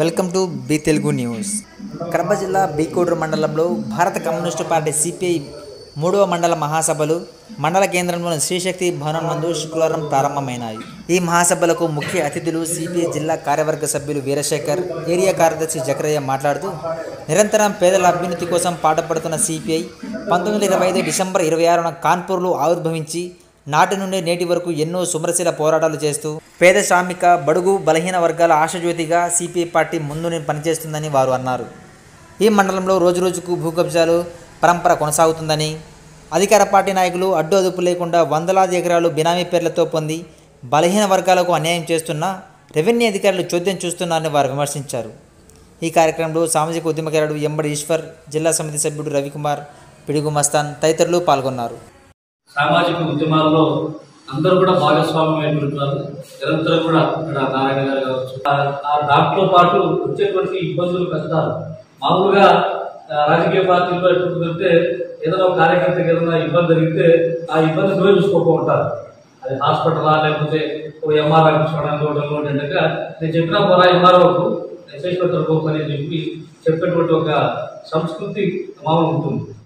welcome to B Telugu news Kadapa జిల్లా బీకోడూరు మండలంలో భారత కమ్యూనిస్టు పార్టీ సిపిఐ మూడవ మండల మహాసభలు మండల కేంద్రంలోని శ్రీశక్తి భవనం నందు శుక్రవారం ప్రారంభమైనాయి ఈ మహాసభలకు ముఖ్య అతిథులు సిపిఐ జిల్లా కార్యవర్గ సభ్యులు వీరశేఖర్ ఏరియా కార్యదర్శి జకరయ్య మాట్లాడుతూ నిరంతరం పేదల అభ్యున్నతి కోసం పాటుపడుతున్న సిపిఐ పంతొమ్మిది వందల ఇరవై ఐదు డిసెంబర్ ఇరవై ఆరున కాన్పూర్లో ఆవిర్భవించి నాటి నుండి నేటి వరకు ఎన్నో సుమరశీల పోరాటాలు చేస్తూ పేద శ్రామిక బడుగు బలహీన వర్గాల ఆశజ్యోతిగా సిపిఐ పార్టీ ముందు పనిచేస్తుందని వారు అన్నారు ఈ మండలంలో రోజురోజుకు భూ కబ్జాలు పరంపర కొనసాగుతుందని అధికార పార్టీ నాయకులు అడ్డు అదుపు లేకుండా వందలాది ఎకరాలు బినామీ పేర్లతో పొంది బలహీన వర్గాలకు అన్యాయం చేస్తున్న రెవెన్యూ అధికారులు చోద్యం చూస్తున్నారని వారు విమర్శించారు ఈ కార్యక్రమంలో సామాజిక ఉద్యమకారుడు ఎంబడి ఈశ్వర్ జిల్లా సమితి సభ్యుడు రవికుమార్ పిడుగు మస్తాన్ తదితరులు పాల్గొన్నారు సామాజిక ఉద్యమాల్లో అందరూ కూడా భాగస్వామ్యం అయిపోతున్నారు నిరంతరం కూడా ఇక్కడ నారాయణ గారు కావచ్చు ఆ- ఆ దాంట్లో పాటు వచ్చేటువంటి ఇబ్బందులు కష్టాలు మామూలుగా ఆ, రాజకీయ పార్టీల్లో ఎప్పుడుంటే ఏదైనా ఒక కార్యకర్తకి ఏదైనా ఇబ్బంది జరిగితే ఆ ఇబ్బంది నువ్వే చూసుకోకూ ఉంటారు అది హాస్పిటలా లేకపోతే ఓ ఎంఆర్ఐ చూసుకోవడానికి ఒకటి ఇంకోటి అంటే నేను చెప్పినా పోరా ఎంఆర్ఓకు చేసి పెట్టరు అని చెప్పి చెప్పేటువంటి ఒక సంస్కృతి మామూలు ఉంటుంది